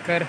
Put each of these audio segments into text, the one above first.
കയറി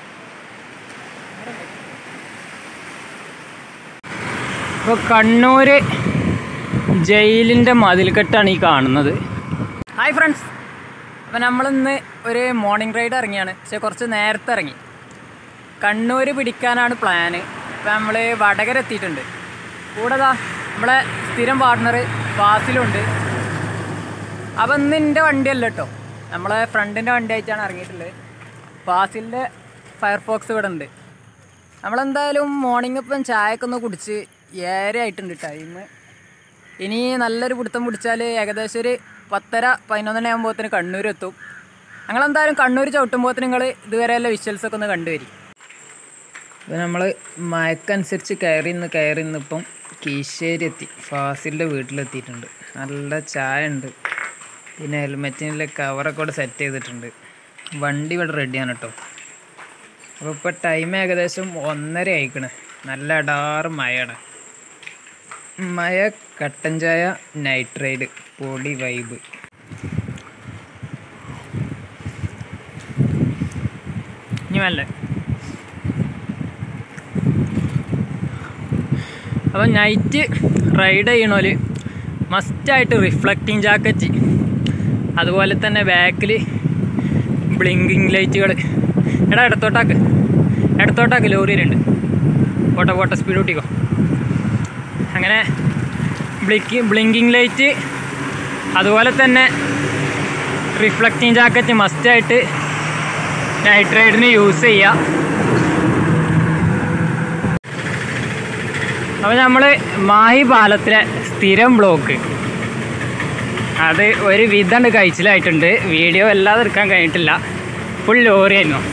ഇപ്പോൾ കണ്ണൂർ ജയിലിൻ്റെ മതിൽക്കെട്ടാണ് ഈ കാണുന്നത് ഹായ് ഫ്രണ്ട്സ് അപ്പോൾ നമ്മളിന്ന് ഒരു മോർണിംഗ് റൈഡ് ഇറങ്ങിയാണ് പക്ഷേ കുറച്ച് നേരത്തെ ഇറങ്ങി കണ്ണൂർ പിടിക്കാനാണ് പ്ലാന് ഇപ്പോൾ നമ്മൾ വടകര എത്തിയിട്ടുണ്ട് കൂടെതാ നമ്മളെ സ്ഥിരം പാർട്ട്ണർ ഫാസിലുണ്ട് അപ്പം ഇന്ന് എൻ്റെ വണ്ടിയല്ല കേട്ടോ നമ്മളെ ഫ്രണ്ടിൻ്റെ വണ്ടി ആയിട്ടാണ് ഇറങ്ങിയിട്ടുള്ളത് ഫാസിലിൻ്റെ ഫയർഫോക്സ് ഇവിടെ ഉണ്ട് നമ്മളെന്തായാലും മോർണിംഗ് ഇപ്പം ചായയൊക്കെ ഒന്ന് കുടിച്ച് ഏറെ ആയിട്ടുണ്ട് ടൈം ഇനി നല്ലൊരു പിടുത്തം പിടിച്ചാൽ ഏകദേശം ഒരു പത്തര പതിനൊന്നര ആകുമ്പോഴത്തേന് കണ്ണൂർ എത്തും ഞങ്ങളെന്തായാലും കണ്ണൂർ ചവിട്ടുമ്പോഴത്തേന് നിങ്ങൾ ഇതുവരെയുള്ള വിഷ്വൽസൊക്കെ ഒന്ന് കണ്ടുവരും ഇപ്പോൾ നമ്മൾ മയക്കനുസരിച്ച് കയറി നിന്ന് കയറി നിന്നിപ്പം കീശ്ശേരി എത്തി ഫാസിലിൻ്റെ വീട്ടിലെത്തിയിട്ടുണ്ട് നല്ല ചായ ഉണ്ട് പിന്നെ ഹെൽമെറ്റിനുള്ള കവറൊക്കെ ഇവിടെ സെറ്റ് ചെയ്തിട്ടുണ്ട് വണ്ടി ഇവിടെ റെഡിയാണ് കേട്ടോ അപ്പോൾ ഇപ്പോൾ ടൈം ഏകദേശം ഒന്നര ആയിക്കണ് നല്ല അടാറ് മഴയാണ് മഴ കട്ടൻ ചായ നൈറ്റ് റൈഡ് പൊടി വൈബ് ഇനി വേണ്ടേ അപ്പോൾ നൈറ്റ് റൈഡ് ചെയ്യണോല് മസ്റ്റായിട്ട് റിഫ്ലക്റ്റിംഗ് ജാക്കറ്റ് അതുപോലെ തന്നെ ബാക്കിൽ ബ്ലിങ്കിങ് ലൈറ്റുകൾ എടാ ഇടത്തോട്ടാക്ക് ഇടത്തോട്ടാക്ക് ലോറിയിലുണ്ട് പോട്ടെ പോട്ടെ സ്പീഡ് കൂട്ടിക്കോ അങ്ങനെ ബ്ലിക്കി ബ്ലിങ്കിങ് ലൈറ്റ് അതുപോലെ തന്നെ റിഫ്ലക്റ്റിംഗ് ജാക്കറ്റ് മസ്റ്റായിട്ട് നൈറ്റ് റൈഡിന് യൂസ് ചെയ്യുക അപ്പോൾ നമ്മൾ മാഹി പാലത്തിലെ സ്ഥിരം ബ്ലോക്ക് അത് ഒരു വിധണ്ട് കഴിച്ചിലായിട്ടുണ്ട് വീഡിയോ അല്ലാതെ എടുക്കാൻ കഴിഞ്ഞിട്ടില്ല ഫുൾ ലോറിയായിരുന്നു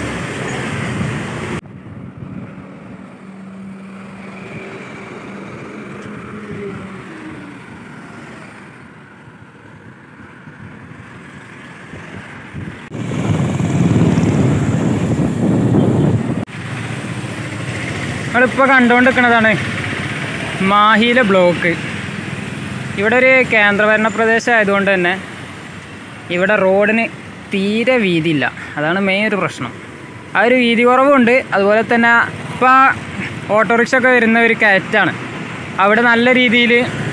നമ്മളിപ്പോൾ കണ്ടുകൊണ്ടിരിക്കുന്നതാണ് മാഹിയിലെ ബ്ലോക്ക് ഇവിടെ ഒരു കേന്ദ്രഭരണ പ്രദേശം ആയതുകൊണ്ട് തന്നെ ഇവിടെ റോഡിന് തീരെ വീതിയില്ല അതാണ് മെയിൻ ഒരു പ്രശ്നം ആ ഒരു വീതി കുറവുണ്ട് അതുപോലെ തന്നെ ഇപ്പോൾ ഓട്ടോറിക്ഷ ഒക്കെ വരുന്ന ഒരു കയറ്റാണ് അവിടെ നല്ല രീതിയിൽ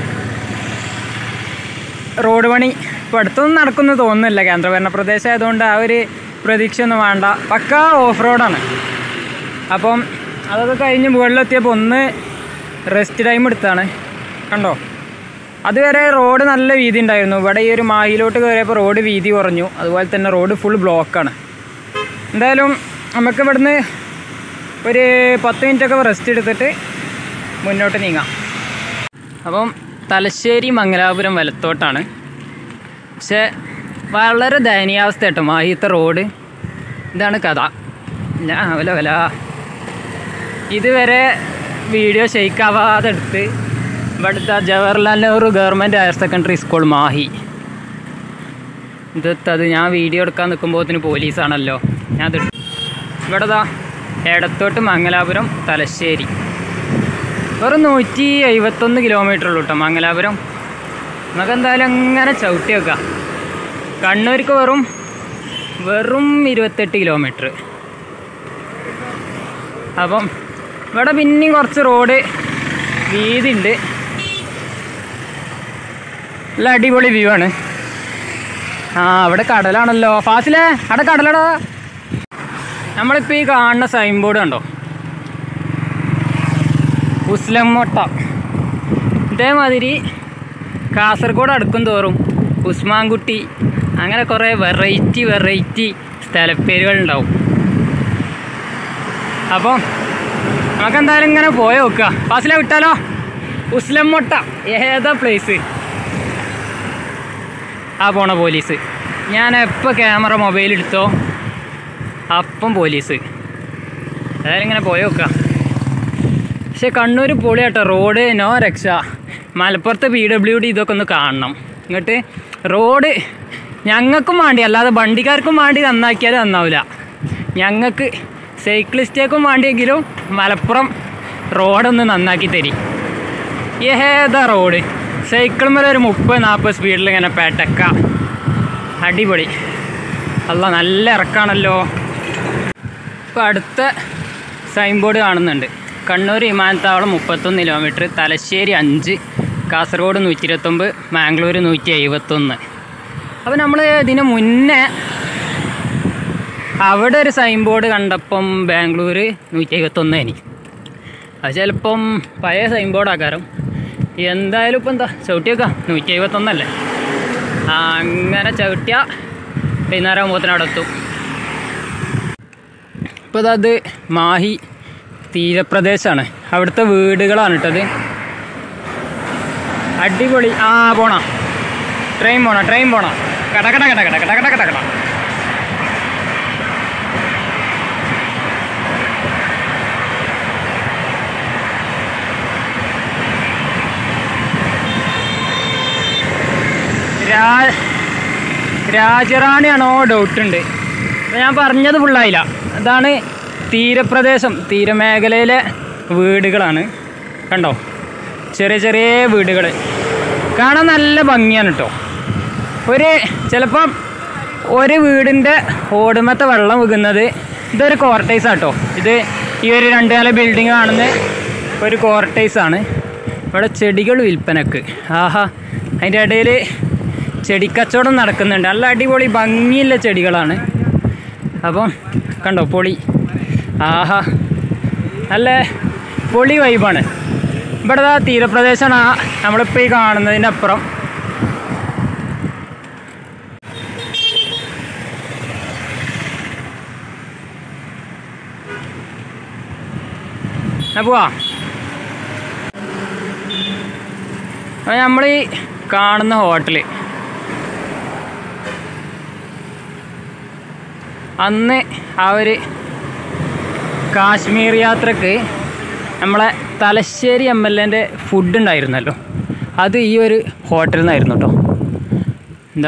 റോഡ് പണി ഇപ്പോൾ അടുത്തൊന്നും നടക്കുന്നു തോന്നുന്നില്ല കേന്ദ്രഭരണ പ്രദേശം ആയതുകൊണ്ട് ആ ഒരു പ്രതീക്ഷ ഒന്നും വേണ്ട പക്കാ ഓഫ് റോഡാണ് അപ്പം അതൊക്കെ കഴിഞ്ഞ് മുകളിലെത്തിയപ്പോൾ ഒന്ന് റെസ്റ്റ് ടൈം എടുത്താണ് കണ്ടോ അതുവരെ റോഡ് നല്ല വീതി ഉണ്ടായിരുന്നു ഇവിടെ ഈ ഒരു മാഹിലോട്ട് കയറിയപ്പോൾ റോഡ് വീതി കുറഞ്ഞു അതുപോലെ തന്നെ റോഡ് ഫുൾ ബ്ലോക്കാണ് എന്തായാലും നമുക്ക് ഇവിടുന്ന് ഒരു പത്ത് മിനിറ്റൊക്കെ റെസ്റ്റ് എടുത്തിട്ട് മുന്നോട്ട് നീങ്ങാം അപ്പം തലശ്ശേരി മംഗലാപുരം വലത്തോട്ടാണ് പക്ഷേ വളരെ ദയനീയാവസ്ഥ കേട്ടോ മാഹിത്തെ റോഡ് ഇതാണ് കഥ ഞാൻ വല വല ഇതുവരെ വീഡിയോ ഷെയ്ക്കാവാതെ എടുത്ത് ഇവിടുത്തെ Jawaharlal Nehru government higher secondary school Mahe ഇതത്തത് ഞാൻ വീഡിയോ എടുക്കാൻ നിൽക്കുമ്പോഴത്തിന് പോലീസാണല്ലോ ഞാൻ അത് ഇവിടെ ദാ എടത്തോട്ട് മംഗലാപുരം തലശ്ശേരി വെറും നൂറ്റി എഴുപത്തൊന്ന് കിലോമീറ്റർ ഉള്ളൂ കേട്ടോ മംഗലാപുരം നമുക്ക് എന്തായാലും അങ്ങനെ ചവിട്ടി വെക്കാം കണ്ണൂർക്ക് വെറും വെറും ഇരുപത്തെട്ട് കിലോമീറ്റർ അപ്പം ഇവിടെ പിന്നെയും കുറച്ച് റോഡ് വീതി ഉണ്ട് നല്ല അടിപൊളി വ്യൂ ആണ് ആ അവിടെ കടലാണല്ലോ ഫാസിലേ അവിടെ കടലടാ നമ്മളിപ്പോൾ ഈ കാണുന്ന സൈൻ ബോർഡ് കണ്ടോ ഉസ്ലമൊട്ട ഇതേമാതിരി കാസർഗോഡ് അടുക്കും തോറും ഉസ്മാൻകുട്ടി അങ്ങനെ കുറേ വെറൈറ്റി വെറൈറ്റി സ്ഥലപ്പേരുകളുണ്ടാവും അപ്പം നമുക്കെന്തായാലും ഇങ്ങനെ പോയി നോക്കുക ഫാസില വിട്ടാലോ ഉസ്ലമൊട്ട ഏതാ പ്ലേസ് ആ പോണ പോലീസ് ഞാൻ എപ്പോൾ ക്യാമറ മൊബൈൽ എടുത്തോ അപ്പം പോലീസ് ഏതായാലും ഇങ്ങനെ പോയി നോക്കുക പക്ഷെ കണ്ണൂർ പൊളിയാട്ടോ റോഡ് നോ രക്ഷ മലപ്പുറത്ത് പി ഡബ്ല്യു ഡി ഇതൊക്കെ ഒന്ന് കാണണം ഇങ്ങോട്ട് റോഡ് ഞങ്ങൾക്കും വേണ്ടി അല്ലാതെ വണ്ടിക്കാർക്കും വേണ്ടി നന്നാക്കിയാൽ നന്നാവില്ല ഞങ്ങൾക്ക് സൈക്ലിസ്റ്റേക്കും വേണ്ടിയെങ്കിലും മലപ്പുറം റോഡൊന്ന് നന്നാക്കി തരും ഏതാ റോഡ് സൈക്കിൾ മേലെ ഒരു മുപ്പത് നാൽപ്പത് സ്പീഡിൽ ഇങ്ങനെ പെട്ടക്ക അടിപൊളി അല്ല നല്ല ഇറക്കാണല്ലോ ഇപ്പോൾ അടുത്ത സൈൻ ബോർഡ് കാണുന്നുണ്ട് കണ്ണൂർ വിമാനത്താവളം മുപ്പത്തൊന്ന് കിലോമീറ്റർ തലശ്ശേരി അഞ്ച് കാസർഗോഡ് നൂറ്റി ഇരുപത്തൊമ്പത് മാംഗ്ലൂർ നൂറ്റി എഴുപത്തൊന്ന് അപ്പോൾ നമ്മൾ ഇതിന് മുന്നേ അവിടെ ഒരു സൈൻ ബോർഡ് കണ്ടപ്പം ബാംഗ്ലൂർ നൂറ്റി എഴുപത്തൊന്ന് എനിക്ക് അത് ചിലപ്പം പഴയ സൈൻ ബോർഡ് ആക്കാരം എന്തായാലും ഇപ്പം എന്താ ചവിട്ടിയേക്കാം നൂറ്റി എഴുപത്തൊന്നല്ലേ ആ, അങ്ങനെ ചവിട്ടിയ വൈകുന്നേരം ആകുമ്പോഴത്തേനും അവിടെ എത്തും ഇപ്പോൾ അത് മാഹി തീരപ്രദേശമാണ് അവിടുത്തെ വീടുകളാണ് കേട്ടത് അടിപൊളി ആ പോണം ട്രെയിൻ പോണം ട്രെയിൻ പോണം കട കട കട കട കട കട കട കട രാ രാജറാണിയാണോ ഡൗട്ട് ഉണ്ട് അപ്പോൾ ഞാൻ പറഞ്ഞത് ഫുള്ളായില്ല അതാണ് തീരപ്രദേശം തീരമേഖലയിലെ വീടുകളാണ് കണ്ടോ ചെറിയ ചെറിയ വീടുകൾ കാണാൻ നല്ല ഭംഗിയാണ് കേട്ടോ ഒരു ചിലപ്പം ഒരു വീടിൻ്റെ ഓടുമത്തെ വെള്ളം വീകുന്നത് ഇതൊരു ക്വാർട്ടേഴ്സ് ആട്ടോ ഇത് ഈ ഒരു രണ്ട് നില ബിൽഡിംഗ് കാണുന്ന ഒരു ക്വാർട്ടേഴ്സ് ആണ് ഇവിടെ ചെടികൾ വിൽപ്പനക്ക് ആഹാ അതിൻ്റെ ഇടയിൽ ചെടിക്കച്ചവടം നടക്കുന്നുണ്ട് നല്ല അടിപൊളി ഭംഗിയുള്ള ചെടികളാണ് അപ്പം കണ്ടോ പൊളി ആഹാ നല്ല പൊളി വൈബാണ് ഇവിടെ ദാ തീരപ്രദേശമാണ് ആ നമ്മളിപ്പോൾ ഈ കാണുന്നതിനപ്പുറം എന്നാ പോവാ അപ്പോൾ നമ്മൾ ഈ കാണുന്ന ഹോട്ടൽ അന്ന് ആ ഒരു കാശ്മീർ യാത്രക്ക് നമ്മളെ തലശ്ശേരി എം എൽ എൻ്റെ ഫുഡ് ഉണ്ടായിരുന്നല്ലോ അത് ഈ ഒരു ഹോട്ടലിൽ നിന്നായിരുന്നു കേട്ടോ എന്താ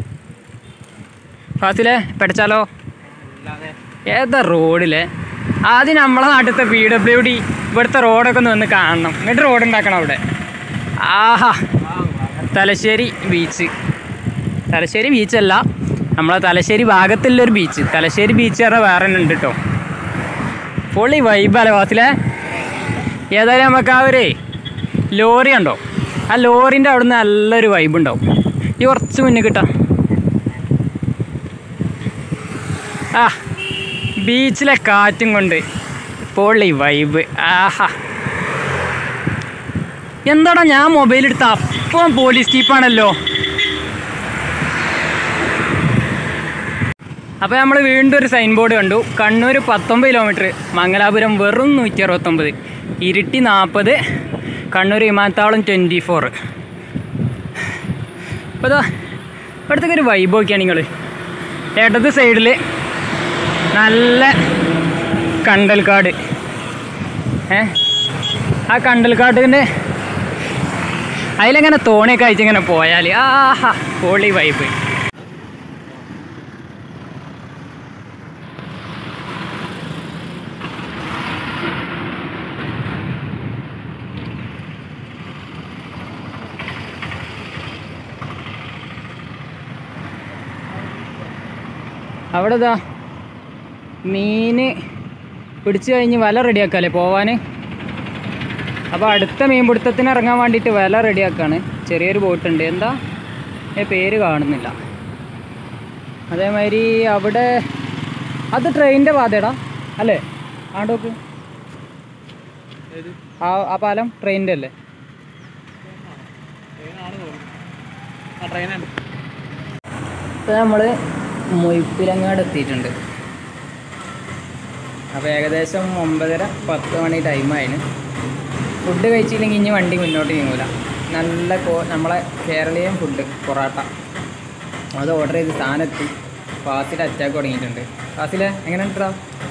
ഫാസിലെ പഠിച്ചാലോ ഏതാ റോഡിലെ ആദ്യം നമ്മളെ നാട്ടിലത്തെ പി ഡബ്ല്യു ഡി ഇവിടുത്തെ റോഡൊക്കെ ഒന്ന് വന്ന് കാണണം എന്നിട്ട് റോഡ് ഉണ്ടാക്കണം അവിടെ ആഹാ തലശ്ശേരി ബീച്ച് തലശ്ശേരി ബീച്ചല്ല നമ്മളെ തലശ്ശേരി ഭാഗത്തുള്ളൊരു ബീച്ച് തലശ്ശേരി ബീച്ച് പറഞ്ഞാൽ വേറെ തന്നെ ഉണ്ട് കേട്ടോ പൊളി വൈബല്ലേ വാസിലെ ഏതായാലും നമുക്ക് ആ ഒരു ലോറി ഉണ്ടോ ആ ലോറിൻ്റെ അവിടെ നിന്ന് നല്ലൊരു വൈബ് ഉണ്ടാവും ഈ കുറച്ച് മുന്നിൽ കിട്ടാം ആ ബീച്ചിലെ കാറ്റും കൊണ്ട് പൊളി വൈബ് ആഹാ എന്താടാ ഞാൻ മൊബൈൽ എടുത്ത അപ്പം പോലീസ് ജീപ്പാണല്ലോ അപ്പോൾ നമ്മൾ വീണ്ടും ഒരു സൈൻ ബോർഡ് കണ്ടു കണ്ണൂർ പത്തൊമ്പത് കിലോമീറ്റർ മംഗലാപുരം വെറും നൂറ്റി അറുപത്തൊമ്പത് ഇരിട്ടി നാൽപ്പത് കണ്ണൂർ വിമാനത്താവളം ട്വൻറ്റി ഫോർ അപ്പോൾ ഇതാ ഇവിടുത്തെ ഒരു വൈബ് നോക്കിയാണ് നിങ്ങൾ ഇടത് സൈഡിൽ നല്ല കണ്ടൽക്കാട് ഏ ആ കണ്ടൽക്കാട്ടിൻ്റെ അതിലെങ്ങനെ തോണിയൊക്കെ അയച്ച് ഇങ്ങനെ പോയാൽ ആഹാ പൊളി വൈബ് അവിടെ ഇതാ മീന് പിടിച്ചു കഴിഞ്ഞ് വല റെഡിയാക്കാല്ലേ പോവാൻ അപ്പോൾ അടുത്ത മീൻ പിടുത്തത്തിന് ഇറങ്ങാൻ വേണ്ടിയിട്ട് വല റെഡിയാക്കാണ് ചെറിയൊരു ബോട്ടുണ്ട് എന്താ ഏ പേര് കാണുന്നില്ല അതേമാതിരി അവിടെ അത് ട്രെയിനിൻ്റെ പാതയടാ അല്ലേ ആണ്ടോക്ക് ആ ആ പാലം ട്രെയിനിൻ്റെ അല്ലേ ഇപ്പം നമ്മൾ മൊയ്പ്പിലങ്ങാട് എത്തിയിട്ടുണ്ട് അപ്പോൾ ഏകദേശം ഒമ്പതര പത്ത് മണി ടൈമായിന് ഫുഡ് കഴിച്ചില്ലെങ്കിൽ ഇനി വണ്ടി മുന്നോട്ട് നീങ്ങൂല നല്ല കോ നമ്മളെ കേരളീയൻ ഫുഡ് പൊറാട്ട അത് ഓർഡർ ചെയ്ത് സാധനത്തി ഫാസിൽ അറ്റാക്ക് തുടങ്ങിയിട്ടുണ്ട് ഫാസിലെ എങ്ങനെ ഉണ്ടാ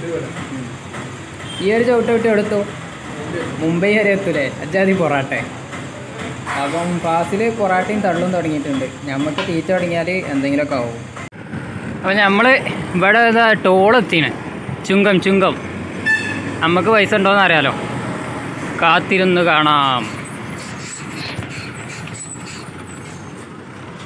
ഈ ഒരു ചവിട്ട് വിട്ട് എടുത്തു മുംബൈ വരെ എത്തൂലേ അജാതി പൊറാട്ടെ അപ്പം ഫാസിൽ പൊറാട്ടയും തള്ളും തുടങ്ങിയിട്ടുണ്ട് നമുക്ക് തീറ്റ തുടങ്ങിയാൽ എന്തെങ്കിലുമൊക്കെ ആവും അപ്പോൾ നമ്മൾ ഇവിടെ ഇതാ ടോൾ എത്തിന് ചുങ്കം ചുങ്കം നമുക്ക് പൈസ ഉണ്ടോയെന്ന് അറിയാലോ കാത്തിരുന്ന് കാണാം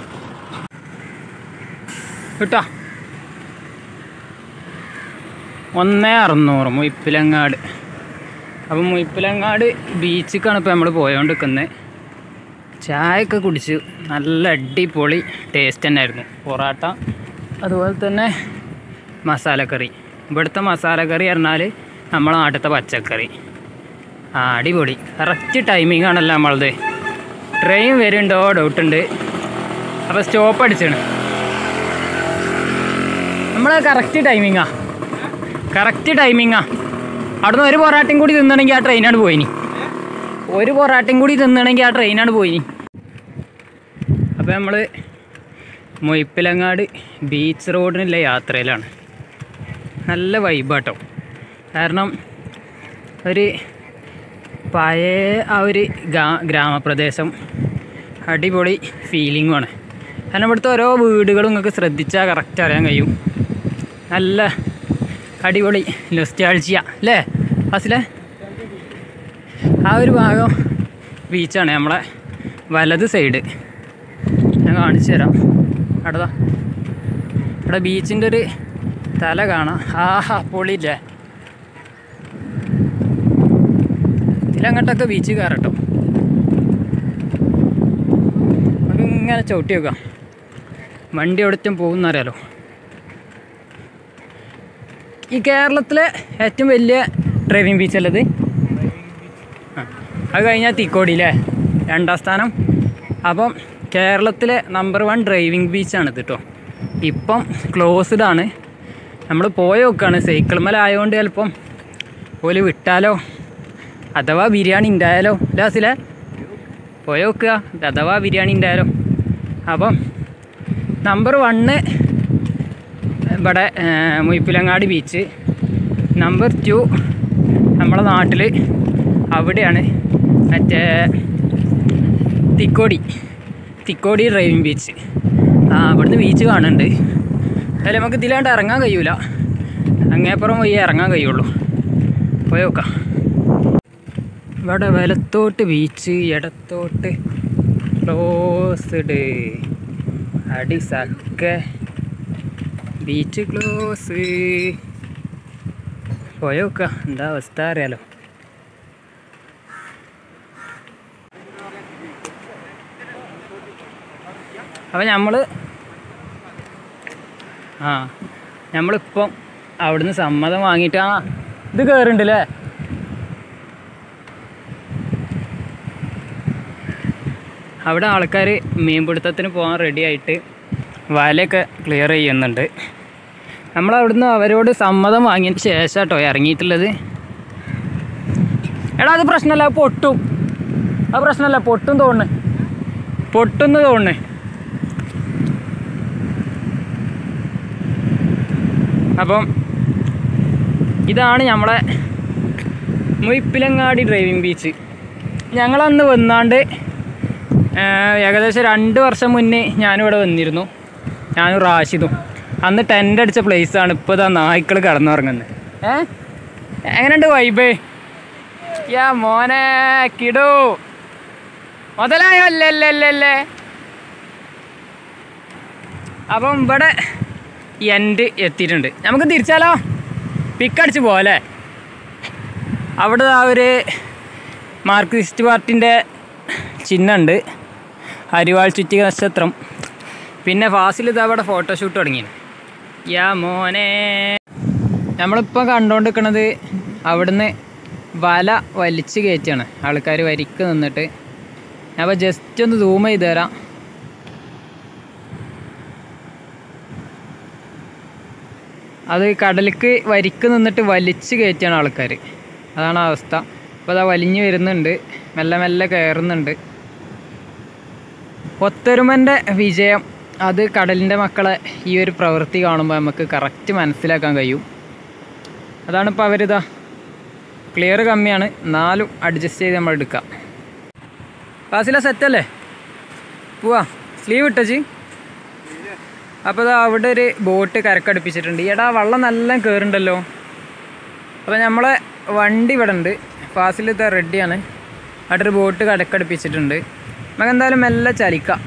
കിട്ടാ ഒന്നേ അറുന്നൂറ് മുയിപ്പിലങ്ങാട് അപ്പം മുയിപ്പിലങ്ങാട് ബീച്ചിക്കാണ് ഇപ്പോൾ നമ്മൾ പോയോണ്ടിരിക്കുന്നത് ചായയൊക്കെ കുടിച്ചു നല്ല അടിപൊളി ടേസ്റ്റ് തന്നെയായിരുന്നു പൊറാട്ട അതുപോലെ തന്നെ മസാലക്കറി ഇവിടുത്തെ മസാലക്കറി പറഞ്ഞാൽ നമ്മളെ നാട്ടിലത്തെ പച്ചക്കറി ആ അടിപൊളി കറക്റ്റ് ടൈമിംഗ് ആണല്ലോ നമ്മളത് ട്രെയിൻ വരുന്നുണ്ടോ ഡൗട്ട് ഉണ്ട് അപ്പോൾ സ്റ്റോപ്പ് അടിച്ചാണ് നമ്മൾ കറക്റ്റ് ടൈമിങ്ങാ കറക്റ്റ് ടൈമിങ്ങാ അവിടുന്ന് ഒരു പൊറാട്ടയും കൂടി തിന്നണമെങ്കിൽ ആ ട്രെയിനാണ് പോയിനി ഒരു പൊറാട്ടയും കൂടി തിന്നണമെങ്കിൽ ആ ട്രെയിനാണ് പോയിനി അപ്പോൾ നമ്മൾ മൊയ്പ്പിലങ്ങാട് ബീച്ച് റോഡിനുള്ള യാത്രയിലാണ് നല്ല വൈബാട്ടോ കാരണം ഒരു പഴയ ആ ഒരു ഗ്രാ- ഗ്രാമപ്രദേശം അടിപൊളി ഫീലിംഗുമാണ് കാരണം ഇവിടുത്തെ ഓരോ വീടുകളും നിങ്ങൾക്ക് ശ്രദ്ധിച്ചാൽ കറക്റ്റ് അറിയാൻ കഴിയും നല്ല അടിപൊളി ലൊസ്റ്റാഴ്ച അല്ലേ ഫസിലെ ആ ഒരു ഭാഗം ബീച്ചാണ് നമ്മളെ വലത് സൈഡ് ഞാൻ കാണിച്ചു തരാം അടതാ ഇവിടെ ബീച്ചിൻ്റെ ഒരു തല കാണാം ആഹാ പൊളിയില്ലേ ഇതിലങ്ങോട്ടൊക്കെ ബീച്ച് കയറട്ടോ നമുക്ക് ഇങ്ങനെ ചവിട്ടി വെക്കാം വണ്ടി എവിടത്തും പോകുന്നറിയാലോ ഈ കേരളത്തിലെ ഏറ്റവും വലിയ ഡ്രൈവിംഗ് ബീച്ച് അല്ലത് ആ അത് കഴിഞ്ഞാൽ തിക്കോടി അല്ലേ രണ്ടാം സ്ഥാനം അപ്പം കേരളത്തിലെ നമ്പർ വൺ ഡ്രൈവിംഗ് ബീച്ചാണിത് കേട്ടോ ഇപ്പം ക്ലോസ്ഡ് ആണ് നമ്മൾ പോയി നോക്കുകയാണ് സൈക്കിൾമേലായതുകൊണ്ട് ചിലപ്പം ഓല് വിട്ടാലോ അഥവാ ബിരിയാണി ഉണ്ടായാലോ ലാസിലെ പോയി നോക്കുക അഥവാ ബിരിയാണി ഉണ്ടായാലോ അപ്പം നമ്പർ വണ്ണ് ഇവിടെ ഏർ, മുയ്പ്പിലങ്ങാടി ബീച്ച് നമ്പർ ടു നമ്മളെ നാട്ടിൽ അവിടെയാണ് മറ്റേ തിക്കോടി തിക്കോടി ഡ്രൈവിംഗ് ബീച്ച് ആ അവിടുന്ന് ബീച്ച് കാണുന്നുണ്ട് അതിൽ നമുക്ക് ഇതിലാണ്ട് ഇറങ്ങാൻ കഴിയൂല അങ്ങേപ്പുറം പോയി ഇറങ്ങാൻ കഴിയുള്ളൂ പോയി നോക്കാം ഇവിടെ വലത്തോട്ട് ബീച്ച് ഇടത്തോട്ട് ക്ലോസ്ഡ് അടി സക്ക ബീച്ച് ക്ലോസ് പോയി നോക്കാം എന്താ അവസ്ഥ അറിയാലോ അപ്പം നമ്മൾ ആ നമ്മളിപ്പം അവിടുന്ന് സമ്മതം വാങ്ങിയിട്ട് ആ ഇത് കയറുന്നുണ്ടല്ലേ അവിടെ ആൾക്കാർ മീൻപിടുത്തത്തിന് പോകാൻ റെഡി ആയിട്ട് വലയൊക്കെ ക്ലിയർ ചെയ്യുന്നുണ്ട് നമ്മൾ അവിടുന്ന് അവരോട് സമ്മതം വാങ്ങിയതിന് ശേഷം കേട്ടോ ഇറങ്ങിയിട്ടുള്ളത് എടാ അത് പ്രശ്നമല്ല അത് പൊട്ടും അത് പ്രശ്നമല്ല പൊട്ടും തോന്നുന്നു പൊട്ടുന്ന് തോന്നുന്നു അപ്പം ഇതാണ് നമ്മളെ മുയിപ്പിലങ്ങാടി ഡ്രൈവിംഗ് ബീച്ച് ഞങ്ങളന്ന് വന്നാണ്ട് ഏഹ്, ഏകദേശം രണ്ട് വർഷം മുന്നേ ഞാനിവിടെ വന്നിരുന്നു ഞാനും റാഷിദും അന്ന് ടെൻ്റ് അടിച്ച പ്ലേസാണ് ഇപ്പോൾ ഇതാ നായ്ക്കൾ കടന്നുറങ്ങുന്നത് ഏ എങ്ങനെയുണ്ട് വൈബേ യാ മോനെ കിടു മുതലായോ അല്ലേ അല്ലേ അല്ലേ അല്ലേ അപ്പം ഇവിടെ എൻഡ് എത്തിയിട്ടുണ്ട് നമുക്ക് തിരിച്ചാലോ പിക്കടിച്ച് പോലെ അവിടെ ആ ഒരു മാർക്സിസ്റ്റ് പാർട്ടിൻ്റെ ചിഹ്നമുണ്ട് അരിവാൾ ചുറ്റി നക്ഷത്രം പിന്നെ ഫാസിൽ ഇത് അവിടെ ഫോട്ടോഷൂട്ട് തുടങ്ങി യാ മോനെ നമ്മളിപ്പോൾ കണ്ടുകൊണ്ടിരിക്കണത് അവിടുന്ന് വല വലിച്ച് കയറ്റിയാണ് ആൾക്കാർ വരിക്ക് നിന്നിട്ട് ഞാൻ അപ്പോൾ ജസ്റ്റ് ഒന്ന് സൂം ചെയ്ത് തരാം അത് കടലിക്ക് വരിക്ക് നിന്നിട്ട് വലിച്ച് കയറ്റിയാണ് ആൾക്കാർ അതാണ് അവസ്ഥ അപ്പോൾ അതാ വലിഞ്ഞു വരുന്നുണ്ട് മെല്ലെ മെല്ലെ കയറുന്നുണ്ട് ഒത്തൊരുമൻ്റെ വിജയം അത് കടലിൻ്റെ മക്കളെ ഈ ഒരു പ്രവൃത്തി കാണുമ്പോൾ നമുക്ക് കറക്റ്റ് മനസ്സിലാക്കാൻ കഴിയും അതാണ് ഇപ്പോൾ അവരിതാ ക്ലിയർ കമ്മിയാണ് നാലും അഡ്ജസ്റ്റ് ചെയ്ത് നമ്മൾ എടുക്കാം ഫാസില സെറ്റല്ലേ പോവാ സ്ലീവ് ഇട്ടച്ചി അപ്പോൾ ദാ അവിടെ ഒരു ബോട്ട് കരക്കടുപ്പിച്ചിട്ടുണ്ട് എടാ വെള്ളം നല്ല കയറുണ്ടല്ലോ അപ്പോൾ നമ്മളെ വണ്ടി ഇവിടെ ഉണ്ട് ഫാസിൽ ഇത് റെഡിയാണ് അവിടെ ഒരു ബോട്ട് കരക്കടുപ്പിച്ചിട്ടുണ്ട് നമുക്ക് എന്തായാലും മെല്ലെ ചലിക്കാം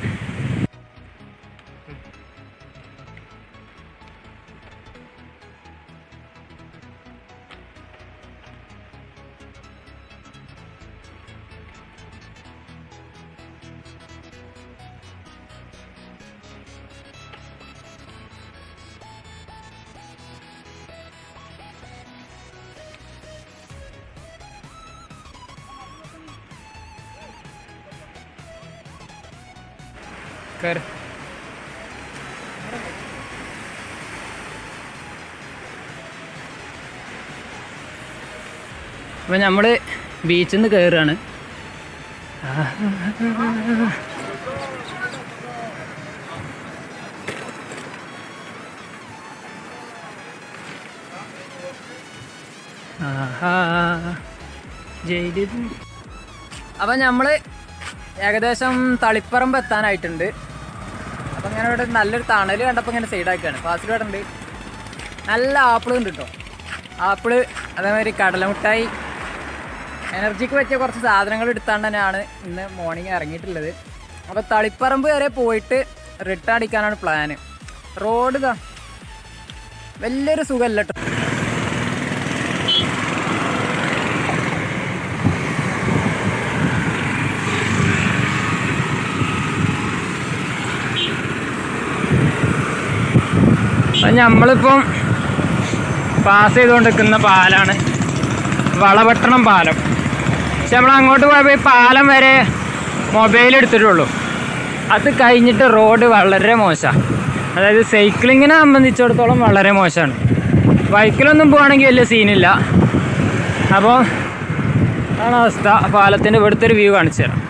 കയറി അപ്പം നമ്മൾ ബീച്ചിൽ നിന്ന് കയറുകയാണ് അപ്പം നമ്മൾ ഏകദേശം തളിപ്പറമ്പ് എത്താനായിട്ടുണ്ട് അപ്പം ഇങ്ങനെ ഇവിടെ നല്ലൊരു തണൽ കണ്ടപ്പോൾ ഇങ്ങനെ സൈഡാക്കുകയാണ് ഫാസ്റ്റ് ഇവിടെ ഉണ്ട് നല്ല ആപ്പിൾ ഉണ്ട് കേട്ടോ ആപ്പിള് അതേമാതിരി കടലമുട്ടായി എനർജിക്ക് പറ്റിയ കുറച്ച് സാധനങ്ങൾ എടുത്താണ്ട് തന്നെയാണ് ഇന്ന് മോർണിംഗ് ഇറങ്ങിയിട്ടുള്ളത് അപ്പോൾ തളിപ്പറമ്പ് വരെ പോയിട്ട് റിട്ടേൺ അടിക്കാനാണ് പ്ലാന് റോഡ് ഇതാ വലിയൊരു സുഖമല്ല കേട്ടോ അപ്പം നമ്മളിപ്പം പാസ് ചെയ്തുകൊണ്ടിരിക്കുന്ന പാലാണ് വളപട്ടണം പാലം പക്ഷെ നമ്മൾ അങ്ങോട്ട് പോയപ്പോൾ ഈ പാലം വരെ മൊബൈൽ എടുത്തിട്ടുള്ളൂ അത് കഴിഞ്ഞിട്ട് റോഡ് വളരെ മോശമാണ് അതായത് സൈക്ലിങ്ങിനെ സംബന്ധിച്ചിടത്തോളം വളരെ മോശമാണ് ബൈക്കിലൊന്നും പോവാണെങ്കിൽ വലിയ സീനില്ല അപ്പോൾ ആണ് അവസ്ഥ പാലത്തിൻ്റെ ഇവിടുത്തെ ഒരു വ്യൂ കാണിച്ചു തരാം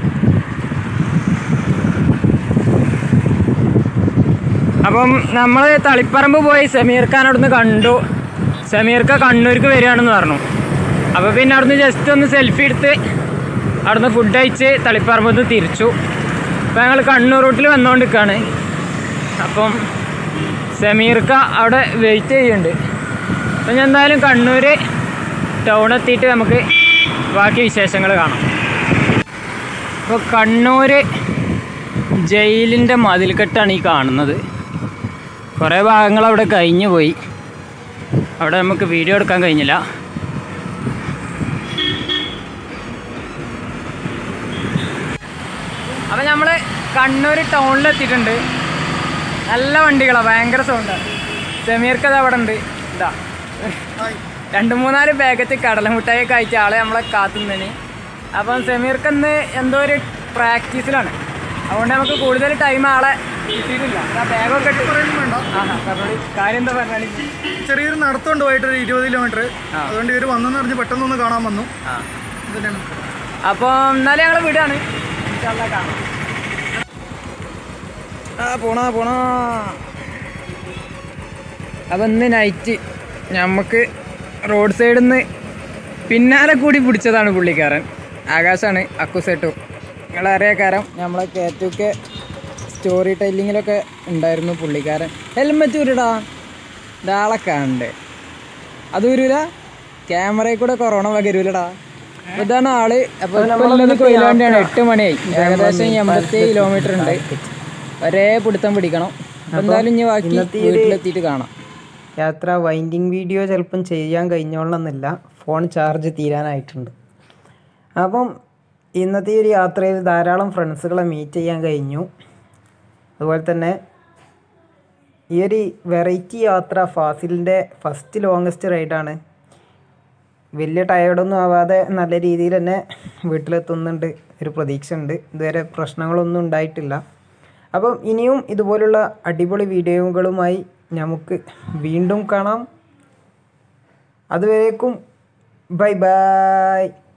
അപ്പം നമ്മൾ തളിപ്പറമ്പ് പോയി സമീർ ഖാൻ അവിടുന്ന് കണ്ടു സമീർക്ക കണ്ണൂർക്ക് വരികയാണെന്ന് പറഞ്ഞു അപ്പോൾ പിന്നെ അവിടുന്ന് ജസ്റ്റ് ഒന്ന് സെൽഫി എടുത്ത് അവിടുന്ന് ഫുഡ് കഴിച്ച് തളിപ്പറമ്പ് നിന്ന് തിരിച്ചു അപ്പോൾ ഞങ്ങൾ കണ്ണൂർ റൂട്ടിൽ വന്നുകൊണ്ടിരിക്കുകയാണ് അപ്പം സമീർക്ക അവിടെ വെയിറ്റ് ചെയ്യുന്നുണ്ട് അപ്പം ഞാൻ എന്തായാലും കണ്ണൂർ ടൗൺ എത്തിയിട്ട് നമുക്ക് ബാക്കി വിശേഷങ്ങൾ കാണാം അപ്പോൾ കണ്ണൂർ ജയിലിൻ്റെ മതിൽക്കെട്ടാണ് ഈ കാണുന്നത് കുറേ ഭാഗങ്ങൾ അവിടെ കഴിഞ്ഞു പോയി അവിടെ നമുക്ക് വീഡിയോ എടുക്കാൻ കഴിഞ്ഞില്ല അപ്പം നമ്മൾ കണ്ണൂർ ടൗണിലെത്തിയിട്ടുണ്ട് നല്ല വണ്ടികളാണ് ഭയങ്കര സൗണ്ടാണ് സെമീർക്കത് അവിടെ ഉണ്ട് ഇതാ രണ്ട് മൂന്നാല് പാക്കറ്റ് കടലമുട്ടായി കഴിച്ച ആളെ നമ്മളെ കാത്തുന്നതിന് അപ്പം സെമീർക്കന്ന് എന്തോ ഒരു പ്രാക്ടീസിലാണ് അതുകൊണ്ട് നമുക്ക് കൂടുതൽ ടൈം ആളെ കിട്ടിയിട്ടില്ല ആ ബാഗൊക്കെ ഇട്ട് വേണ്ട ആഹാ പറഞ്ഞോളി. കാര്യം എന്താ പറഞ്ഞാൽ ചെറിയൊരു നടത്തമുണ്ട് പോയിട്ട് ഒരു ഇരുപത് കിലോമീറ്റർ ആ. അതുകൊണ്ട് ഇവർ വന്നെന്ന് അറിഞ്ഞ് പെട്ടെന്ന് ഒന്ന് കാണാൻ വന്നു ആ ഇതന്നെയാണ് അപ്പോൾ എന്നാലും ഞങ്ങൾ വിടാണ് ഇൻഷാല്ലാ കാണാം ആ പോണാ പോണാ അപ്പം ഇന്ന് നൈറ്റ് നമുക്ക് റോഡ് സൈഡിൽ നിന്ന് പിന്നാലെ കൂടി പിടിച്ചതാണ് പുള്ളിക്കാരൻ ആകാശാണ് അക്കുസെട്ടു നിങ്ങളറിയ കാരം നമ്മളെ കേറ്റൊക്കെ സ്റ്റോറി ടെല്ലിങ്ങിലൊക്കെ ഉണ്ടായിരുന്നു പുള്ളിക്കാരൻ ഹെൽമെറ്റ് ഊരിടാ ഇതാളെ കാണണ്ടേ അത് ഊരൂല ക്യാമറയിൽ കൂടെ കൊറോണ പകരൂലടാ അപ്പൊ ഇതാണ് ആള് അപ്പൊ ഇപ്പൊ ഉള്ളത് കൊയിലാണ്ടിയാണ് എട്ട് മണിയായി ഏകദേശം എൺപത്തി കിലോമീറ്റർ ഉണ്ട് ഒരേ പിടുത്തം പിടിക്കണം അപ്പൊ എന്തായാലും ഇനി ബാക്കി വീട്ടിലെത്തിയിട്ട് കാണാം യാത്ര വൈൻഡിങ് വീഡിയോ ചിലപ്പം ചെയ്യാൻ കഴിഞ്ഞോളണമെന്നില്ല ഫോൺ ചാർജ് തീരാനായിട്ടുണ്ട് അപ്പം ഇന്നത്തെ ഈ ഒരു യാത്രയിൽ ധാരാളം ഫ്രണ്ട്സുകളെ മീറ്റ് ചെയ്യാൻ കഴിഞ്ഞു അതുപോലെ തന്നെ ഈ ഒരു വെറൈറ്റി യാത്ര ഫാസിലിൻ്റെ ഫസ്റ്റ് ലോങ്ങസ്റ്റ് റൈഡാണ് വലിയ ടയേർഡൊന്നും ആവാതെ നല്ല രീതിയിൽ തന്നെ വീട്ടിലെത്തുന്നുണ്ട് ഒരു പ്രതീക്ഷ ഉണ്ട് ഇതുവരെ പ്രശ്നങ്ങളൊന്നും ഉണ്ടായിട്ടില്ല അപ്പം ഇനിയും ഇതുപോലുള്ള അടിപൊളി വീഡിയോകളുമായി നമുക്ക് വീണ്ടും കാണാം അതുവരേക്കും ബൈ ബൈ